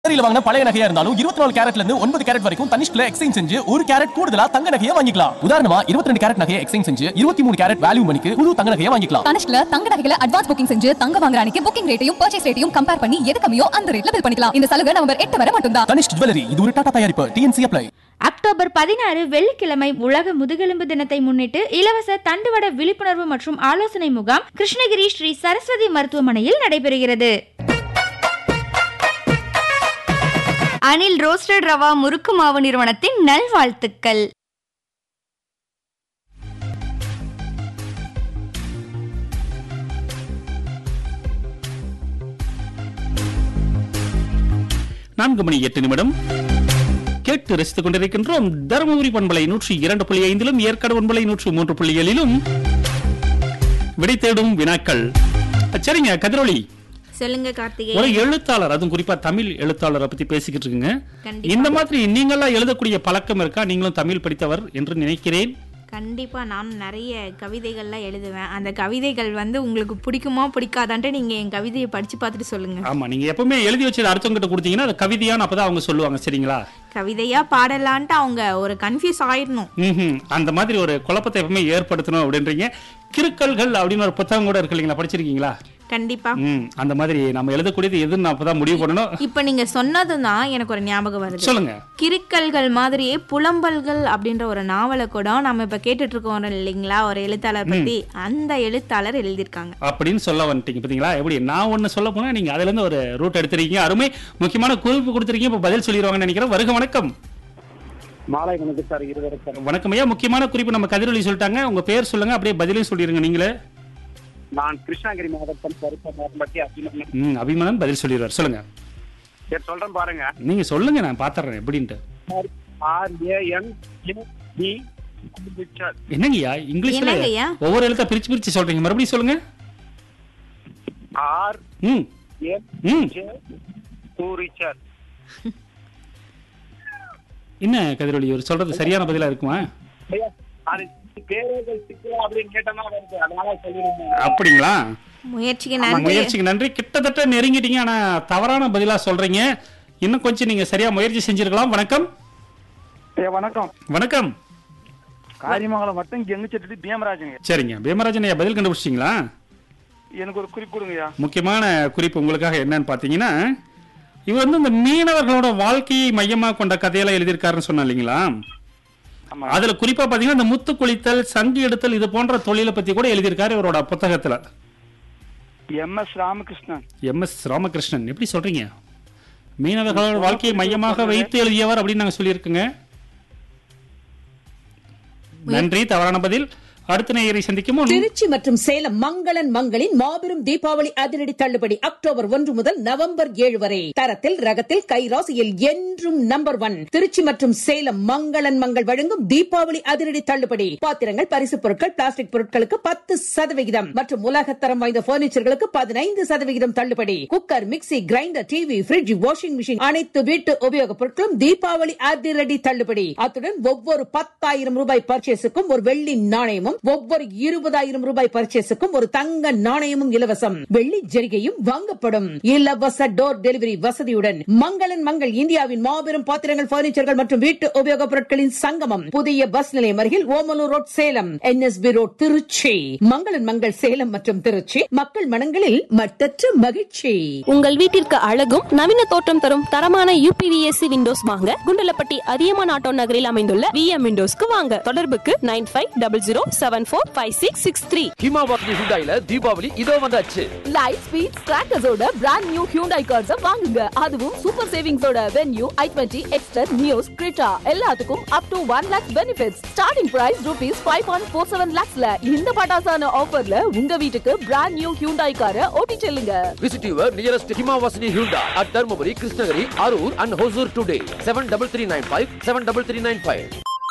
ஜுவல்லரியில வாங்கின பழைய நகையா இருந்தாலும் இருபத்தி நாலு கேரட்ல இருந்து ஒன்பது கேரட் வரைக்கும் தனிஷ்ல எக்ஸ்சேஞ்ச் செஞ்சு ஒரு கேரட் கூடுதலா தங்க நகையை வாங்கிக்கலாம் உதாரணமா இருபத்தி ரெண்டு கேரட் நகையை எக்ஸ்சேஞ்ச் செஞ்சு இருபத்தி மூணு கேரட் வேல்யூ மணிக்கு புது தங்க நகையை வாங்கிக்கலாம் தனிஷ்ல தங்க நகைகளை அட்வான்ஸ் புக்கிங் செஞ்சு தங்க வாங்குற அன்னைக்கு புக்கிங் ரேட்டையும் பர்ச்சேஸ் ரேட்டையும் கம்பேர் பண்ணி எது கம்மியோ அந்த ரேட்ல பில் பண்ணிக்கலாம் இந்த சலுகை நவம்பர் எட்டு வரை மட்டும்தான் தனிஷ் ஜுவல்லரி இது ஒரு டாடா தயாரிப்பு டிஎன்சி அப்ளை அக்டோபர் பதினாறு வெள்ளிக்கிழமை உலக முதுகெலும்பு தினத்தை முன்னிட்டு இலவச தண்டுவட விழிப்புணர்வு மற்றும் ஆலோசனை முகாம் கிருஷ்ணகிரி ஸ்ரீ சரஸ்வதி மருத்துவமனையில் நடைபெறுகிறது அனில் ரோஸ்டட் ரவா முறுக்கு மாவு நிறுவனத்தின் நல்வாழ்த்துக்கள் நான்கு மணி எட்டு நிமிடம் கேட்டு ரசித்துக் கொண்டிருக்கின்றோம் தருமபுரி பண்பலை நூற்றி இரண்டு புள்ளி ஐந்திலும் ஏற்காடு பண்பலை நூற்றி மூன்று புள்ளி ஏழிலும் விடை தேடும் வினாக்கள் சரிங்க கதிரொலி சொல்லுங்க ஒரு கார்த்திகேயன் எழுத்தாளர் அதுவும் குறிப்பா தமிழ் எழுத்தாளரை பத்தி பேசிக்கிட்டு இருக்குங்க கண்டிப்பா. இந்த மாதிரி நீங்களாம் எழுதக்கூடிய பழக்கம் இருக்கா நீங்களும் தமிழ் படித்தவர் என்று நினைக்கிறேன் கண்டிப்பாக நான் நிறைய கவிதைகள்லாம் எழுதுவேன் அந்த கவிதைகள் வந்து உங்களுக்கு பிடிக்குமா பிடிக்காதான்ட்டு நீங்கள் என் கவிதையை படித்து பார்த்துட்டு சொல்லுங்கள் ஆமா நீங்க எப்பவுமே எழுதி வச்சது அடுத்தவங்கிட்ட கொடுத்தீங்கன்னா அது கவிதையான்னு அப்பதான் அவங்க சொல்லுவாங்க சரிங்களா கவிதையாக பாடலான்ட்டு அவங்க ஒரு கன்ஃபியூஸ் ஆயிடணும் ம்ஹும். அந்த மாதிரி ஒரு குழப்பத்தை எப்பவுமே ஏற்படுத்தணும் அப்படின்றீங்க கிறுக்கல்கள் அப்படின்னு ஒரு புத்தகம் கூட இருக்கு இல்லைங்களா படிச்சிருக்கீங்களா கண்டிப்பாக ம் அந்த மாதிரி நம்ம எழுதக்கூடியது எதுன்னு அப்பதான் முடிவு பண்ணணும் இப்போ நீங்கள் சொன்னதும் தான் எனக்கு ஒரு ஞாபகம் வருது சொல்லுங்க கிறுக்கல்கள் மாதிரியே புலம்பல்கள் அப்படின்ற ஒரு நாவலை கூட நம்ம இப்போ கேட்டுட்டு இருக்கோம் இல்லைங்களா ஒரு எழுத்தாளர் பற்றி அந்த எழுத்தாளர் எழுதியிருக்காங்க அப்படின்னு சொல்ல வந்துட்டீங்க பாத்தீங்களா எப்படி நான் ஒண்ணு சொல்ல போனா நீங்க அதுல இருந்து ஒரு ரூட் எடுத்திருக்கீங்க அருமை முக்கியமான குறிப்பு கொடுத்திருக்கீங்க இப்ப பதில் சொல்லிடுவாங்கன்னு நினைக்கிறேன் வருக வணக்கம் மாலை வணக்கம் சார் இருவருக்கும் வணக்கம் ஐயா முக்கியமான குறிப்பு நம்ம கதிரொலி சொல்லிட்டாங்க உங்க பேர் சொல்லுங்க அப்படியே பதிலையும் சொல்லிடுங்க நீங்களே நான் கிருஷ்ணகிரி மாவட்டம் பருப்பட்டி அபிமன்யன் ம் அபிமானன் பதில் சொல்லிடுவார் சொல்லுங்க சரி சொல்றேன் பாருங்க நீங்க சொல்லுங்க நான் பாத்துறேன் எப்படின்ட்டு ஆர் ஏ என் டி என்னங்கய்யா இங்கிலீஷ்ல என்னங்கய்யா? ஒவ்வொரு எழுத்தா பிரிச்சு பிரிச்சு சொல்றீங்க மறுபடியும் சொல்லுங்க ஆர் ம் என் ம் ஜே டூரிச்சர் என்ன கதிரொலி ஒரு சொல்றது சரியான பதிலா இருக்குமா அது பேர்கள் சிக்கலாம் அப்படின்னு கேட்டமா வருது அதனால சொல்லிருந்தேன் அப்படிங்களா முயற்சிக்கு நன்றி முயற்சிக்கு நன்றி கிட்டத்தட்ட நெருங்கிட்டீங்க ஆனா தவறான பதிலா சொல்றீங்க இன்னும் கொஞ்சம் நீங்க சரியா முயற்சி செஞ்சிருக்கலாம் வணக்கம் ஏ வணக்கம் வணக்கம் காரியமங்கலம் மட்டும் கெங்குச்செட்டு பீமராஜனுங்க சரிங்க பீமராஜன் ஐயா பதில் கண்டுபிடிச்சிங்களா எனக்கு ஒரு குறிப்பு கொடுங்கய்யா முக்கியமான குறிப்பு உங்களுக்காக என்னன்னு பாத்தீங்கன்னா இவர் வந்து இந்த மீனவர்களோட வாழ்க்கையை மையமா கொண்ட கதையெல்லாம் எழுதியிருக்காருன்னு சொன்ன இல்லைங்களா ஆமா. அதுல குறிப்பா பாத்தீங்கன்னா இந்த முத்து குளித்தல் சங்கு எடுத்தல் இது போன்ற தொழிலை பத்தி கூட எழுதியிருக்காரு இவரோட புத்தகத்துல M S Ramakrishnan M S Ramakrishnan எப்படி சொல்றீங்க மீனவர்களோட வாழ்க்கையை மையமாக வைத்து எழுதியவர் அப்படின்னு நாங்க சொல்லியிருக்கோங்க நன்றி தவறான பதில் அடுத்த நேயரை சந்திக்கும் முன் திருச்சி மற்றும் சேலம் மங்களன் மங்களின் மாபெரும் தீபாவளி அதிரடி தள்ளுபடி அக்டோபர் ஒன்று முதல் நவம்பர் ஏழு வரை தரத்தில் ரகத்தில் கைராசியில் என்றும் நம்பர் ஒன் திருச்சி மற்றும் சேலம் மங்களன் மங்கள் வழங்கும் தீபாவளி அதிரடி தள்ளுபடி பாத்திரங்கள் பரிசு பொருட்கள் பிளாஸ்டிக் பொருட்களுக்கு பத்து சதவிகிதம் மற்றும் உலகத்தரம் வாய்ந்த பர்னிச்சர்களுக்கு பதினைந்து சதவிகிதம் தள்ளுபடி cooker mixie grinder TV fridge washing machine அனைத்து வீட்டு உபயோகப் பொருட்களும் தீபாவளி அதிரடி தள்ளுபடி அத்துடன் ஒவ்வொரு பத்தாயிரம் ரூபாய் பர்ச்சேஸுக்கும் ஒரு வெள்ளி நாணயமும் ஒவ்வொரு இருபதாயிரம் ரூபாய் பர்ச்சேஸுக்கும் ஒரு தங்க நாணயமும் இலவசம் வெள்ளி ஜரிகையும் வாங்கப்படும் இலவச டோர் டெலிவரி வசதியுடன் மங்களன் மங்கள் இந்தியாவின் மாபெரும் பாத்திரங்கள் பர்னிச்சர்கள் மற்றும் வீட்டு உபயோகப் பொருட்களின் சங்கமம் புதிய பஸ் நிலையம் அருகில் Omalur road Salem NSP road Trichy மங்களன் மங்கள் சேலம் மற்றும் திருச்சி மக்கள் மனங்களில் மட்டற்ற மகிழ்ச்சி உங்கள் வீட்டிற்கு அழகும் நவீன தோற்றம் தரும் தரமான யூபிவிஎஸ்சி விண்டோஸ் வாங்க குண்டலப்பட்டி அதியமான் ஆட்டோ நகரில் அமைந்துள்ள விஎம் விண்டோஸ்க்கு வாங்க தொடர்புக்கு nine five double zero seven four five six six three ஹிமாவாத்னி ஹுண்டாயில தீபாவளி இதோ வந்தாச்சு லைட் ஸ்பீட் கிராக்கர்ஸோட பிராண்ட் நியூ ஹியூண்டாய் கார்ஸ் வாங்குங்க அதுவும் சூப்பர் சேவிங்ஸோட வென்யூ ஐ டுவெண்ட்டி எக்ஸ்டர் நியூஸ் கிரிட்டா எல்லாத்துக்கும் up to one lakh benefits starting price rupees five point four seven லேக்ஸ்ல இந்த பட்டாசான ஆஃபர்ல உங்க வீட்டுக்கு பிராண்ட் நியூ ஹியூண்டாய் காரை ஓட்டி செல்லுங்க visit your nearest Himavasini Hyundai at Dharmapuri Krishnagiri Harur and Hosur today seven double three nine five seven double three nine five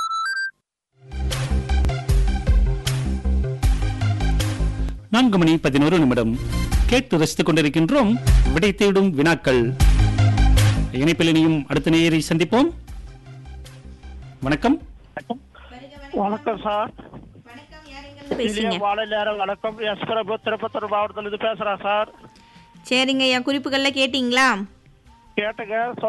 நான்கு மணி பதினோரு நிமிடம் கேட்டு ரசித்துக் கொண்டிருக்கின்றோம் விடை தேடும் வினாக்கள் இணைப்பில் இனியும் அடுத்த நேயரை சந்திப்போம் வணக்கம் வணக்கம் சார் பேசுங்க வாழை நேரம் வணக்கம் எஸ் பிரபு திருப்பத்தூர் மாவட்டத்தில் இருந்து பேசுறேன் சார் சரிங்க ஐயா குறிப்புகள்லாம் கேட்டிங்களா கேட்டுங்க